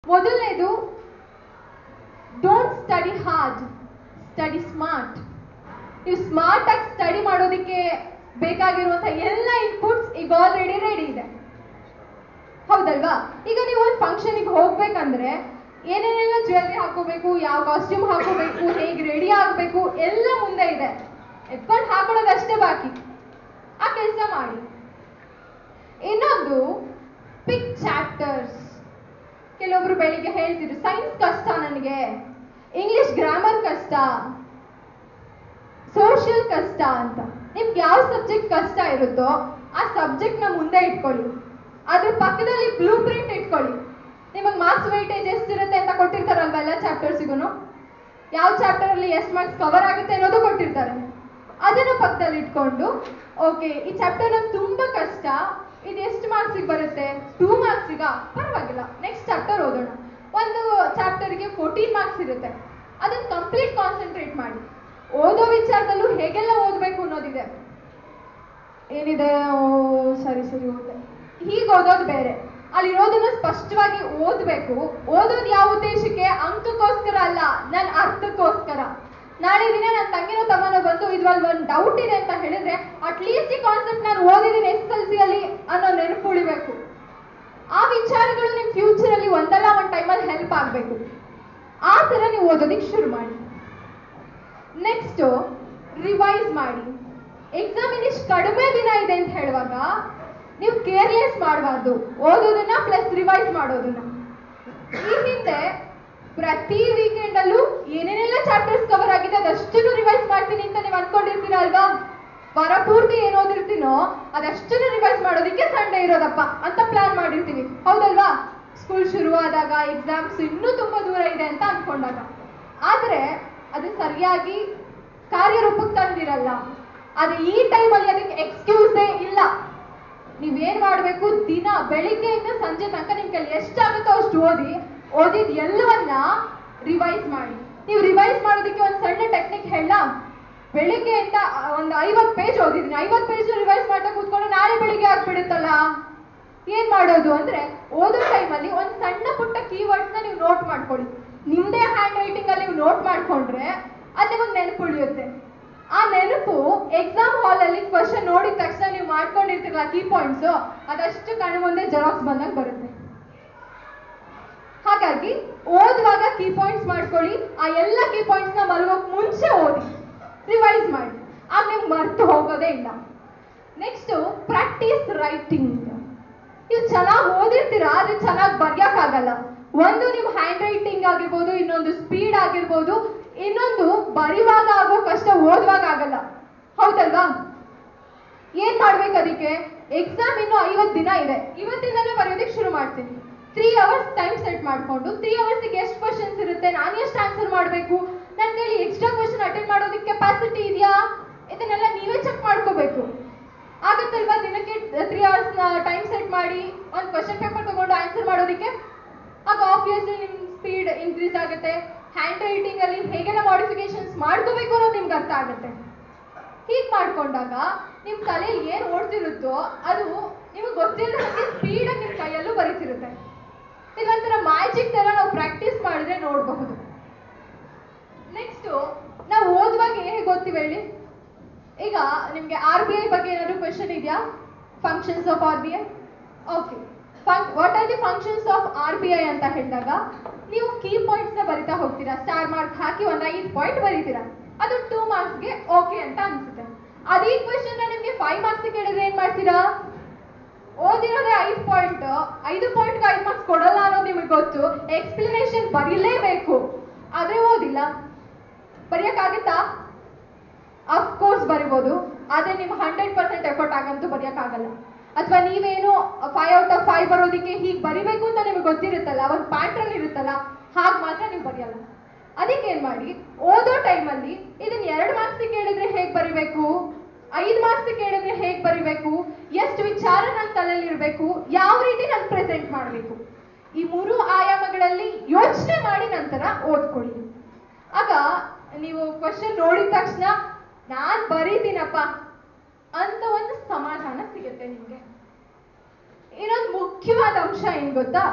ಮೊದಲನೇದು don't study hard study smart ನೀವು smart ಆಗಿ ಸ್ಟಡಿ ಮಾಡೋದಕ್ಕೆ ಬೇಕಾಗಿರುವಂಥ ಎಲ್ಲ ಇನ್ಪುಟ್ಸ್ ಈಗ ಆಲ್ರೆಡಿ ರೆಡಿ ಇದೆ ಹೌದಲ್ವಾ ಈಗ ನೀವು ಒಂದು ಫಂಕ್ಷನಿಗೆ ಹೋಗ್ಬೇಕಂದ್ರೆ ಏನೇನೆಲ್ಲ ಜ್ಯುವೆಲ್ರಿ ಹಾಕೋಬೇಕು ಯಾವ ಕಾಸ್ಟ್ಯೂಮ್ ಹಾಕೋಬೇಕು ಹೇಗೆ ರೆಡಿ ಆಗಬೇಕು ಎಲ್ಲ ಮುಂದೆ ಇದೆ ಎತ್ಕೊಂಡು ಹಾಕೊಳ್ಳೋದಷ್ಟೇ ಬಾಕಿ ಆ ಕೆಲಸ ಮಾಡಿ ಇನ್ನೊಂದು ಪಿಕ್ ಚಾಪ್ಟರ್ಸ್ ಕೆಲವೊಬ್ರು ಬೆಳಿಗ್ಗೆ ಹೇಳ್ತಿದ್ರು ಸೈನ್ಸ್ ಕಷ್ಟ ನನಗೆ ಇಂಗ್ಲಿಷ್ ಗ್ರಾಮರ್ ಕಷ್ಟ ಸೋಷಿಯಲ್ ಕಷ್ಟ ಅಂತ ನಿಮ್ಗೆ ಯಾವ ಸಬ್ಜೆಕ್ಟ್ ಕಷ್ಟ ಇರುತ್ತೋ ಆ ಸಬ್ಜೆಕ್ಟ್ನ ಮುಂದೆ ಇಟ್ಕೊಳ್ಳಿ ಅದ್ರ ಪಕ್ಕದಲ್ಲಿ ಬ್ಲೂ ಪ್ರಿಂಟ್ ಇಟ್ಕೊಳ್ಳಿ ನಿಮಗೆ ಮಾರ್ಕ್ಸ್ ವೈಟೇಜ್ ಎಷ್ಟಿರುತ್ತೆ ಅಂತ ಕೊಟ್ಟಿರ್ತಾರಲ್ವ ಎಲ್ಲ ಚಾಪ್ಟರ್ಸಿಗೂ ಯಾವ ಚಾಪ್ಟರ್ ಅಲ್ಲಿ ಎಷ್ಟು ಮಾರ್ಕ್ಸ್ ಕವರ್ ಆಗುತ್ತೆ ಅನ್ನೋದು ಕೊಟ್ಟಿರ್ತಾರೆ ಅದನ್ನು ಪಕ್ಕದಲ್ಲಿ ಇಟ್ಕೊಂಡು ಓಕೆ ಈ ಚಾಪ್ಟರ್ ನಂಗೆ ತುಂಬಾ ಕಷ್ಟ ಇದು ಎಷ್ಟು ಮಾರ್ಕ್ಸಿಗೆ ಬರುತ್ತೆ ಟೂ ಮಾರ್ಕ್ಸಿಗ ಪರವಾಗಿಲ್ಲ ನೆಕ್ಸ್ಟ್ ಚಾಪ್ಟರ್ ಓದೋಣ ಒಂದು ಚಾಪ್ಟರ್ಗೆ ಫೋರ್ಟೀನ್ ಮಾರ್ಕ್ಸ್ ಇರುತ್ತೆ ಅದನ್ನ ಕಂಪ್ಲೀಟ್ ಕಾನ್ಸಂಟ್ರೇಟ್ ಮಾಡಿ ಓದೋ ವಿಚಾರದಲ್ಲೂ ಹೇಗೆಲ್ಲ ಓದಬೇಕು ಅನ್ನೋದಿದೆ ಏನಿದೆ ಓ ಸರಿ ಸರಿ ಓದೆ ಹೀಗೆ ಓದೋದು ಬೇರೆ ಅಲ್ಲಿರೋದನ್ನ ಸ್ಪಷ್ಟವಾಗಿ ಓದಬೇಕು ಓದೋದು ಯಾವ ಉದ್ದೇಶಕ್ಕೆ ಅಂಕಕ್ಕೋಸ್ಕರ ಅಲ್ಲ ನನ್ನ ಅರ್ಥಕ್ಕೋಸ್ಕರ ನಾಳೆ ದಿನ ನನ್ನ ತಂಗಿನೋ ತಮ್ಮನೋ ಬಂದು ಇದ್ರಲ್ಲಿ ಒಂದು ಡೌಟ್ ಇದೆ ಅಂತ ಹೇಳಿದ್ರೆ ಅಟ್ಲೀಸ್ಟ್ ಈ ಕಾನ್ಸೆಪ್ಟ್ ನಾನು ಓದಿದ್ದೀನಿ ಎಸ್ ಎಲ್ ಸಿ ಅಲ್ಲಿ ಅನ್ನೋ ನೆನಪು ಉಳಿಬೇಕು ಆ ವಿಚಾರಗಳು ನಿಮ್ಮ ಫ್ಯೂಚರ್ ಅಲ್ಲಿ ಒಂದಲ್ಲ ಒಂದು ಟೈಮಲ್ಲಿ ಹೆಲ್ಪ್ ಆಗಬೇಕು ಆ ಥರ ನೀವು ಓದೋದಕ್ಕೆ ಶುರು ಮಾಡಿ ನೆಕ್ಸ್ಟು ರಿವೈಸ್ ಮಾಡಿ ಎಕ್ಸಾಮ್ ಇನ್ನಿಷ್ಟು ಕಡಿಮೆ ದಿನ ಇದೆ ಅಂತ ಹೇಳುವಾಗ ನೀವು ಕೇರ್ಲೆಸ್ ಮಾಡಬಾರ್ದು ಓದೋದನ್ನ ಪ್ಲಸ್ ರಿವೈಸ್ ಮಾಡೋದನ್ನ ಈ ಹಿಂದೆ ಪ್ರತಿ ವೀಕೆಂಡ್ ಅಲ್ಲೂ ಏನೇನೆಲ್ಲ ಚಾಪ್ಟರ್ಸ್ ಕವರ್ ಆಗಿದೆ ಅದಷ್ಟನ್ನು ರಿವೈಸ್ ಮಾಡ್ತೀನಿ ಅಂತ ನೀವು ಅನ್ಕೊಂಡಿರ್ತೀರ ಅಲ್ವಾ ವಾರ ಪೂರ್ತಿ ಏನ್ ಓದಿರ್ತೀನೋ ಅದಷ್ಟನ್ನು ರಿವೈಸ್ ಮಾಡೋದಕ್ಕೆ ಸಂಡೇ ಇರೋದಪ್ಪ ಅಂತ ಪ್ಲಾನ್ ಮಾಡಿರ್ತೀವಿ ಹೌದಲ್ವಾ ಸ್ಕೂಲ್ ಶುರುವಾದಾಗ ಎಕ್ಸಾಮ್ಸ್ ಇನ್ನೂ ತುಂಬಾ ದೂರ ಇದೆ ಅಂತ ಅನ್ಕೊಂಡಾಗ ಆದ್ರೆ ಅದು ಸರಿಯಾಗಿ ಕಾರ್ಯರೂಪಕ್ಕೆ ತಂದಿರಲ್ಲ ಆದ್ರೆ ಈ ಟೈಮಲ್ಲಿ ಅದಕ್ಕೆ ಎಕ್ಸ್ಕ್ಯೂಸೇ ಇಲ್ಲ ನೀವೇನ್ ಮಾಡ್ಬೇಕು ದಿನ ಬೆಳಿಗ್ಗೆಯಿಂದ ಸಂಜೆ ತನಕ ನಿಮ್ ಕೈಲಿ ಎಷ್ಟಾಗುತ್ತೋ ಅಷ್ಟು ಓದಿ ಓದಿದ ಎಲ್ಲವನ್ನ ರಿವೈಸ್ ಮಾಡಿ ನೀವು ರಿವೈಸ್ ಮಾಡೋದಕ್ಕೆ ಒಂದು ಸಣ್ಣ ಟೆಕ್ನಿಕ್ ಹೇಳ ಬೆಳಿಗ್ಗೆಯಿಂದ ಒಂದು ಐವತ್ತು ಪೇಜ್ ಓದಿದ್ದೀನಿ ಐವತ್ತು ಪೇಜ್ ರಿವೈಸ್ ಮಾಡ್ತಾ ಕೂತ್ಕೊಂಡು ನಾಳೆ ಬೆಳಿಗ್ಗೆ ಆಗ್ಬಿಡುತ್ತಲ್ಲ ಏನ್ ಮಾಡೋದು ಅಂದ್ರೆ ಓದೋ ಟೈಮಲ್ಲಿ ಒಂದು ಸಣ್ಣ ಪುಟ್ಟ ಕೀವರ್ಡ್ಸ್ನ ನೀವು ನೋಟ್ ಮಾಡ್ಕೊಳ್ಳಿ ನಿಮ್ದೇ ಹ್ಯಾಂಡ್ ರೈಟಿಂಗ್ ಅಲ್ಲಿ ನೀವು ನೋಟ್ ಮಾಡ್ಕೊಂಡ್ರೆ ಅದು ನಿಮಗೆ ನೆನಪು ಉಳಿಯುತ್ತೆ ಆ ನೆನಪು ಎಕ್ಸಾಮ್ ಹಾಲ್ ಅಲ್ಲಿ ಕ್ವಶನ್ ನೋಡಿದ ತಕ್ಷಣ ನೀವು ಮಾಡ್ಕೊಂಡಿರ್ತಿರಲ್ಲ ಕೀ ಪಾಯಿಂಟ್ಸ್ ಅದಷ್ಟು ಕಣ್ಣು ಮುಂದೆ ಜೆರಾಕ್ಸ್ ಬಂದಾಗ ಬರುತ್ತೆ ಹಾಗಾಗಿ ಓದುವಾಗ ಕೀ ಪಾಯಿಂಟ್ಸ್ ಮಾಡ್ಕೊಳ್ಳಿ ಆ ಎಲ್ಲ ಕೀ ಪಾಯಿಂಟ್ಸ್ ನ ಮಲಗೋಕ್ ಮುಂಚೆ ಓದಿ ರಿವೈಸ್ ಮಾಡಿ ಆಗ ನಿಮ್ಗೆ ಮರ್ತು ಹೋಗೋದೇ ಇಲ್ಲ ನೆಕ್ಸ್ಟ್ ಪ್ರಾಕ್ಟೀಸ್ ರೈಟಿಂಗ್ ನೀವು ಚೆನ್ನಾಗಿ ಓದಿರ್ತೀರಾ ಆದ್ರೆ ಚೆನ್ನಾಗಿ ಬರ್ಯಕ್ಕಾಗಲ್ಲ ಒಂದು ನಿಮ್ಮ ಹ್ಯಾಂಡ್ ರೈಟಿಂಗ್ ಆಗಿರ್ಬೋದು ಇನ್ನೊಂದು ಸ್ಪೀಡ್ ಆಗಿರ್ಬೋದು ಇನ್ನೊಂದು ಬರೆಯುವಾಗ ಆಗೋ ಕಷ್ಟ ಓದುವಾಗ ಆಗಲ್ಲ ಹೌದಲ್ವಾ ಏನ್ ಮಾಡ್ಬೇಕು ಅದಕ್ಕೆ ಎಕ್ಸಾಮ್ ಇನ್ನು ಐವತ್ತು ದಿನ ಇದೆ ಇವತ್ತಿಂದಲೇ ಬರೆಯೋದಕ್ಕೆ ಶುರು ಮಾಡ್ತೀನಿ ತ್ರೀ ಅವರ್ಸ್ ಟೈಮ್ ಸೆಟ್ ಮಾಡ್ಕೊಂಡು ತ್ರೀ ಅವರ್ಸ್ಗೆ ಎಷ್ಟು ಕ್ವಶನ್ಸ್ ಇರುತ್ತೆ ನಾನು ಎಷ್ಟು ಆನ್ಸರ್ ಮಾಡಬೇಕು ನನ್ನ ಕೈಲಿ ಎಕ್ಸ್ಟ್ರಾ ಕ್ವಶನ್ ಅಟೆಂಡ್ ಮಾಡೋದಕ್ಕೆ ಕೆಪಾಸಿಟಿ ಇದೆಯಾ ಇದನ್ನೆಲ್ಲ ನೀವೇ ಚೆಕ್ ಮಾಡ್ಕೋಬೇಕು ಆಗತ್ತಲ್ವಾ ದಿನಕ್ಕೆ ತ್ರೀ ಅವರ್ಸ್ ಟೈಮ್ ಸೆಟ್ ಮಾಡಿ ಒಂದು ಕ್ವಶನ್ ಪೇಪರ್ ತಗೊಂಡು ಆನ್ಸರ್ ಮಾಡೋದಕ್ಕೆ ಆಗ ಆಬ್ವಿಯಸ್ಲಿ ನಿಮ್ಮ ಸ್ಪೀಡ್ ಇನ್ಕ್ರೀಸ್ ಆಗುತ್ತೆ ಹ್ಯಾಂಡ್ ರೈಟಿಂಗ್ ಅಲ್ಲಿ ಹೇಗೆಲ್ಲ ಮಾಡಿಫಿಕೇಶನ್ಸ್ ಮಾಡ್ಕೋಬೇಕು ಅನ್ನೋದು ನಿಮ್ಗೆ ಅರ್ಥ ಆಗುತ್ತೆ ಹೀಗೆ ಮಾಡ್ಕೊಂಡಾಗ ನಿಮ್ಮ ತಲೆಯಲ್ಲಿ ಏನು ಓಡ್ತಿರುತ್ತೋ ಅದು ನಿಮಗೆ ಗೊತ್ತಿಲ್ಲದ ಹಾಗೆ ಸ್ಪೀಡಾಗಿ ನಿಮ್ಮ ಕೈಯಲ್ಲೂ ಬರೀತಿರುತ್ತೆ ಇದೊಂಥರ ಮ್ಯಾಜಿಕ್ ತರ ನಾವು ಪ್ರಾಕ್ಟೀಸ್ ಮಾಡಿದ್ರೆ ನೋಡಬಹುದು ನೆಕ್ಸ್ಟು ನಾವು ಓದುವಾಗ ಹೇಗೆ ಗೊತ್ತೀವಿ ಹೇಳಿ ಈಗ ನಿಮಗೆ ಆರ್ ಬಿ ಐ ಬಗ್ಗೆ ಏನಾದ್ರು ಕ್ವೆಶನ್ ಇದೆಯಾ functions of R B I okay what are the functions of R B I ಅಂತ ಹೇಳಿದಾಗ ನೀವು ಕೀ ಪಾಯಿಂಟ್ಸ್ ನ ಬರಿತಾ ಹೋಗ್ತೀರಾ ಸ್ಟಾರ್ ಮಾರ್ಕ್ ಹಾಕಿ ಒಂದು ಐದು ಪಾಯಿಂಟ್ ಬರೀತೀರಾ ಅದು ಟೂ ಮಾರ್ಕ್ಸ್ಗೆ ಓಕೆ ಅಂತ ಅನ್ಸುತ್ತೆ ಅದೇ ಕ್ವೆಶನ್ ನಿಮಗೆ ಫೈವ್ ಮಾರ್ಕ್ಸ್ ಕೇಳಿದ್ರೆ ಏನ್ ಮಾಡ್ತೀರಾ ಓದಿರೋದೇ ಐದು ಪಾಯಿಂಟ್ ಐದು ಪಾಯಿಂಟ್ಗೆ ಐದು ಮಾರ್ಕ್ಸ್ ಕೊಡಲ್ಲ ಅನ್ನೋದು ನಿಮಗೆ ಗೊತ್ತು ಎಕ್ಸ್ಪ್ಲನೇಷನ್ ಬರೀಲೇಬೇಕು ಆದ್ರೆ ಓದಿಲ್ಲ ಬರೆಯಕ್ಕಾಗತ್ತಾ ಅಫ್ಕೋರ್ಸ್ ಬರಿಬೋದು ಆದ್ರೆ ನಿಮ್ ಹಂಡ್ರೆಡ್ ಪರ್ಸೆಂಟ್ ಎಫರ್ಟ್ ಆಗಂತೂ ಬರೆಯಕ್ಕಾಗಲ್ಲ ಅಥವಾ ನೀವೇನು ಫೈವ್ ಔಟ್ ಆಫ್ ಫೈವ್ ಬರೋದಕ್ಕೆ ಹೀಗೆ ಬರಿಬೇಕು ಅಂತ ನಿಮಗೆ ಗೊತ್ತಿರುತ್ತಲ್ಲ ಒಂದು ಪ್ಯಾಟ್ರನ್ ಇರುತ್ತಲ್ಲ ಹಾಗೆ ಮಾತ್ರ ನೀವು ಬರೆಯಲ್ಲ ಅದಕ್ಕೆ ಏನ್ ಮಾಡಿ ಓದೋ ಟೈಮಲ್ಲಿ ಇದನ್ನ ಎರಡು ಮಾರ್ಕ್ಸ್ ಕೇಳಿದ್ರೆ ಹೇಗೆ ಬರಿಬೇಕು ಐದು ಮಾರ್ಕ್ಸ್ ಕೇಳಿದ್ರೆ ಹೇಗೆ ಬರಿಬೇಕು ಎಷ್ಟು ವಿಚಾರ ನನ್ನ ತಲೆಯಲ್ಲಿ ಇರಬೇಕು ಯಾವ ರೀತಿ ನಾನು ಪ್ರೆಸೆಂಟ್ ಮಾಡಬೇಕು ಈ ಮೂರು ಆಯಾಮಗಳಲ್ಲಿ ಯೋಚನೆ ಮಾಡಿ ನಂತರ ಓದ್ಕೊಳ್ಳಿ ಆಗ ನೀವು ಕ್ವಶನ್ ನೋಡಿದ ತಕ್ಷಣ ನಾನ್ ಬರೀತೀನಪ್ಪ ಅಂತ ಒಂದು ಸಮಾಧಾನ ಸಿಗುತ್ತೆ ನಿಮ್ಗೆ ಇನ್ನೊಂದು ಮುಖ್ಯವಾದ ಅಂಶ ಏನ್ ಗೊತ್ತಾ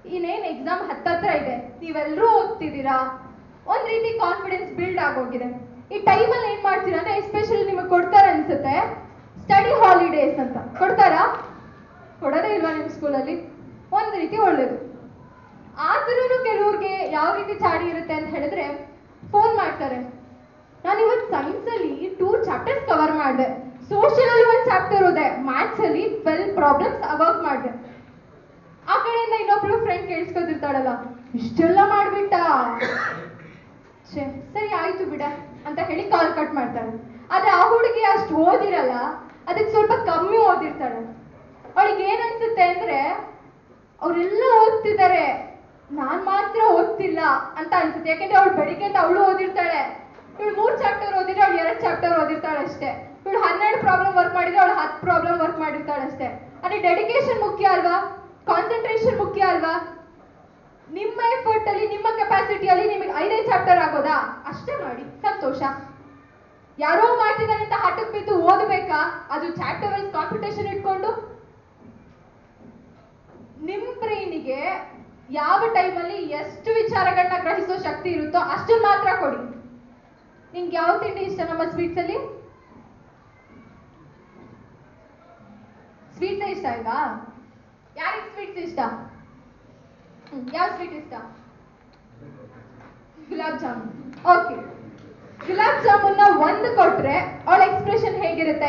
ಇನ್ನೇನ್ ಎಕ್ಸಾಮ್ ಹತ್ತತ್ರ ಇದೆ ನೀವೆಲ್ಲರೂ ಓದ್ತಿದ್ದೀರಾ ಒಂದ್ ರೀತಿ ಕಾನ್ಫಿಡೆನ್ಸ್ ಬಿಲ್ಡ್ ಆಗೋಗಿದೆ ಈ ಟೈಮಲ್ಲಿ ಏನ್ ಮಾಡ್ತೀರಾ ಅಂದ್ರೆ ಎಸ್ಪೆಷಲಿ ನಿಮಗೆ ಕೊಡ್ತಾರೆ ಅನ್ಸುತ್ತೆ ಸ್ಟಡಿ ಹಾಲಿಡೇಸ್ ಅಂತ ಕೊಡ್ತಾರಾ ಕೊಡೋದೇ ಇಲ್ವಾ ನಿಮ್ಮ ಸ್ಕೂಲಲ್ಲಿ ಒಂದ್ ರೀತಿ ಒಳ್ಳೇದು ಆದ್ರೂ ಕೆಲವ್ರಿಗೆ ಯಾವ ರೀತಿ ಚಾಡಿ ಇರುತ್ತೆ ಅಂತ ಹೇಳಿದ್ರೆ ಫೋನ್ ಮಾಡ್ತಾರೆ ನಾನು ಇವತ್ತು ಸೈನ್ಸ್ ಅಲ್ಲಿ ಟೂ ಚಾಪ್ಟರ್ಸ್ ಕವರ್ ಮಾಡಿದೆ ಸೋಷಿಯಲ್ ಅಲ್ಲಿ ಒಂದು ಚಾಪ್ಟರ್ ಇದೆ ಮ್ಯಾಥ್ಸ್ ಅಲ್ಲಿ ಟ್ವೆಲ್ ಪ್ರಾಬ್ಲಮ್ಸ್ ವರ್ಕ್ ಮಾಡಿದೆ ಆ ಕಡೆಯಿಂದ ಇನ್ನೊಬ್ಳು ಫ್ರೆಂಡ್ ಕೇಳಿಸ್ಕೊತಿರ್ತಾಳಲ್ಲ ಇಷ್ಟೆಲ್ಲ ಮಾಡ್ಬಿಟ್ಟ ಛೇ ಸರಿ ಆಯ್ತು ಬಿಡ ಅಂತ ಹೇಳಿ ಕಾಲ್ ಕಟ್ ಮಾಡ್ತಾಳೆ ಆದ್ರೆ ಆ ಹುಡುಗಿ ಅಷ್ಟು ಓದಿರಲ್ಲ ಅದಕ್ಕೆ ಸ್ವಲ್ಪ ಕಮ್ಮಿ ಓದಿರ್ತಾಳೆ ಅವಳಿಗೆ ಏನ್ ಅನ್ಸುತ್ತೆ ಅಂದ್ರೆ ಅವರೆಲ್ಲ ಓದ್ತಿದ್ದಾರೆ ನಾನ್ ಮಾತ್ರ ಓದ್ತಿಲ್ಲ ಅಂತ ಅನ್ಸುತ್ತೆ ಯಾಕಂದ್ರೆ ಅವಳು ಬೆಳಿಗ್ಗೆಯಿಂದ ಅವಳು ಓದಿರ್ತಾಳೆ ಇವಳು ಮೂರ್ ಚಾಪ್ಟರ್ ಓದಿದ್ರೆ ಅವಳು ಎರಡ್ ಚಾಪ್ಟರ್ ಓದಿರ್ತಾಳೆ ಅಷ್ಟೇ ಇವಳು ಹನ್ನೆರಡು ಪ್ರಾಬ್ಲಮ್ ವರ್ಕ್ ಮಾಡಿದ್ರೆ ಅವಳು ಹತ್ತು ಪ್ರಾಬ್ಲಮ್ ವರ್ಕ್ ಮಾಡಿರ್ತಾಳೆ ಅಷ್ಟೇ ಅದೇ ಡೆಡಿಕೇಶನ್ ಮುಖ್ಯ ಅಲ್ವಾ ಕಾನ್ಸಂಟ್ರೇಷನ್ ಮುಖ್ಯ ಅಲ್ವಾ ನಿಮ್ಮ ಎಫರ್ಟ್ ಅಲ್ಲಿ ನಿಮ್ಮ ಕೆಪಾಸಿಟಿಯಲ್ಲಿ ನಿಮಗೆ ಐದೇ ಚಾಪ್ಟರ್ ಆಗೋದಾ ಅಷ್ಟೇ ಮಾಡಿ ಸಂತೋಷ ಯಾರೋ ಮಾಡ್ತಿದ್ದಾರೆ ಅಂತ ಹಠಕ್ಕೆ ಬಿದ್ದು ಓದಬೇಕಾ ಅದು ಚಾಪ್ಟರ್ ವೈಸ್ ಕಾಂಪಿಟೇಷನ್ ಇಟ್ಕೊಂಡು ನಿಮ್ ಬ್ರೈನಿಗೆ ಯಾವ ಟೈಮಲ್ಲಿ ಎಷ್ಟು ವಿಚಾರಗಳನ್ನ ಗ್ರಹಿಸೋ ಶಕ್ತಿ ಇರುತ್ತೋ ಅಷ್ಟು ಮಾತ್ರ ಕೊಡಿ ನಿಂಗೆ ಯಾವ ತಿಂಡಿ ಇಷ್ಟ ನಮ್ಮ ಸ್ವೀಟ್ಸ್ ಅಲ್ಲಿ ಸ್ವೀಟ್ಸ್ ಇಷ್ಟ ಇಲ್ವಾ ಯಾರಿಗೆ ಸ್ವೀಟ್ಸ್ ಇಷ್ಟ ಹ್ಮ್, ಯಾವ ಸ್ವೀಟ್ ಇಷ್ಟ ಗುಲಾಬ್ ಜಾಮೂನ್ ಓಕೆ ಗುಲಾಬ್ ಜಾಮೂನ್ನ ಒಂದು ಕೊಟ್ರೆ ಅವಳ ಎಕ್ಸ್ಪ್ರೆಷನ್ ಹೇಗಿರುತ್ತೆ